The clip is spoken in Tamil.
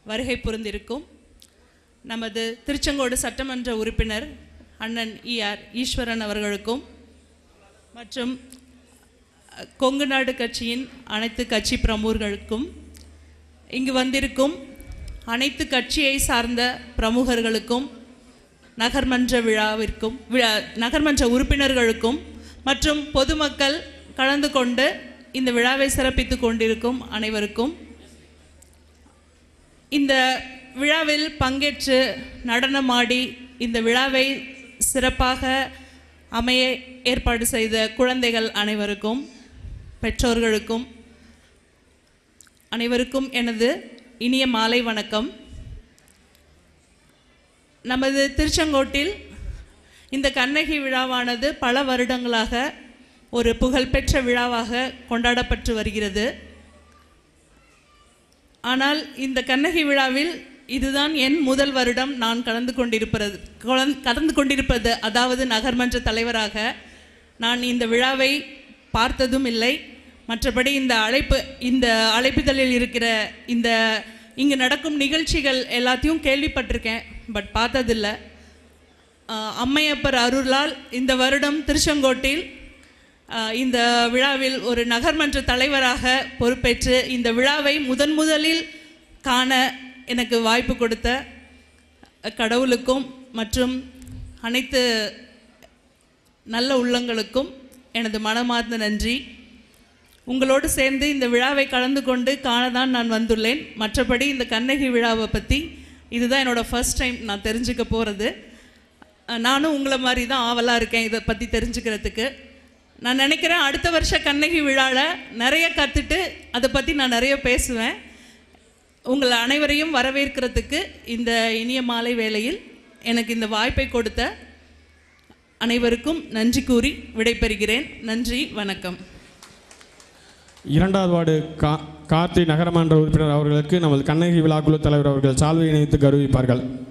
வருகை புரிந்திருக்கும் நமது திருச்செங்கோடு சட்டமன்ற உறுப்பினர் அண்ணன் இஆர் ஈஸ்வரன் அவர்களுக்கும் மற்றும் அஹ், கொங்கு நாடு கட்சியின் அனைத்து கட்சி பிரமுகர்களுக்கும் இங்கு வந்திருக்கும் அனைத்து கட்சியை சார்ந்த பிரமுகர்களுக்கும் நகர்மன்ற விழாவிற்கும் விழா நகர்மன்ற உறுப்பினர்களுக்கும் மற்றும் பொதுமக்கள் கலந்து கொண்டு இந்த விழாவை சிறப்பித்து கொண்டிருக்கும் அனைவருக்கும் இந்த விழாவில் பங்கேற்று நடனமாடி இந்த விழாவை சிறப்பாக அமைய ஏற்பாடு செய்த குழந்தைகள் அனைவருக்கும் பெற்றோர்களுக்கும் அனைவருக்கும் எனது இனிய மாலை வணக்கம் நமது திருச்செங்கோட்டில் இந்த கண்ணகி விழாவானது பல வருடங்களாக ஒரு புகழ்பெற்ற விழாவாக கொண்டாடப்பட்டு வருகிறது ஆனால் இந்த கண்ணகி விழாவில் இதுதான் என் முதல் வருடம் நான் கலந்து கொண்டிருப்பது கலந்- கலந்து கொண்டிருப்பது அதாவது நகர்மன்ற தலைவராக நான் இந்த விழாவை பார்த்ததும் இல்லை மற்றபடி இந்த அழைப்பு இந்த அழைப்புதலில் இருக்கிற இந்த இங்கு நடக்கும் நிகழ்ச்சிகள் எல்லாத்தையும் கேள்விப்பட்டிருக்கேன் பட் பார்த்ததில்லை ஆஹ் அம்மையப்பர் அருளால் இந்த வருடம் திருச்செங்கோட்டில் ஆஹ் இந்த விழாவில் ஒரு நகர்மன்ற தலைவராக பொறுப்பேற்று இந்த விழாவை முதன் முதலில் காண எனக்கு வாய்ப்பு கொடுத்த கடவுளுக்கும் மற்றும் அனைத்து நல்ல உள்ளங்களுக்கும் எனது மனமார்ந்த நன்றி உங்களோடு சேர்ந்து இந்த விழாவை கலந்து கொண்டு காண தான் நான் வந்துள்ளேன் மற்றபடி இந்த கண்ணகி விழாவை பற்றி இதுதான் என்னோட ஃபர்ஸ்ட் டைம் நான் தெரிஞ்சுக்க போகிறது நானும் உங்களை மாதிரி தான் ஆவலாக இருக்கேன் இதை பற்றி தெரிஞ்சுக்கிறதுக்கு நான் நினைக்கிறேன் அடுத்த வருஷ கண்ணகி விழாவில் நிறைய கற்றுட்டு அதை பற்றி நான் நிறைய பேசுவேன் உங்கள் அனைவரையும் வரவேற்கிறதுக்கு இந்த இனிய மாலை வேளையில் எனக்கு இந்த வாய்ப்பை கொடுத்த அனைவருக்கும் நன்றி கூறி விடைபெறுகிறேன் நன்றி வணக்கம் இரண்டாவது வார்டு கா கார்த்தி நகரமன்ற உறுப்பினர் அவர்களுக்கு நமது கண்ணகி விழாக்குழு தலைவர் அவர்கள் சால்வை இணைத்து கௌரவிப்பார்கள்